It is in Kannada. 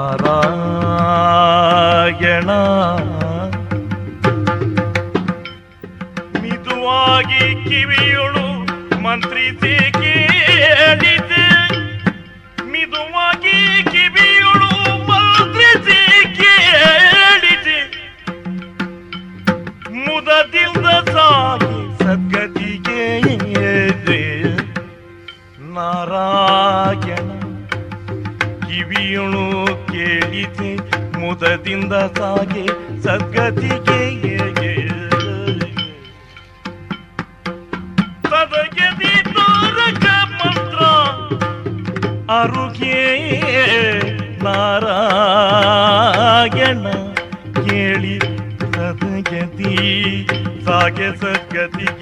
ನಾರಾಯಣ ಮಿದುವಾಗಿ ಕಿವಿಯೊಳು ಮಂತ್ರಿಸಿ ಕೇಳಿದೆ ಮಿದುವಾಗಿ ಕಿವಿಯೊಳು ಮಂತ್ರಿಸಿ ಕೇಳಿದೆ ಮುದದಿಂದ ಸಾಗಿ ಸದ್ಗತಿಗೆ ನಾರಾಯಣ ಕಿವಿಯೊಳು ಕೇಳಿದೆ ಮುದದಿಂದ ಸಾಗಿ ಸದ್ಗತಿಗೆ ಸದಗತಿ ತಾರಕ ಮಂತ್ರ ಅರುಗೆ ನಾರಾಯಣ ಕೇಳಿ ಸದಗತಿ ಸಾಗೆ ಸದ್ಗತಿಗೆ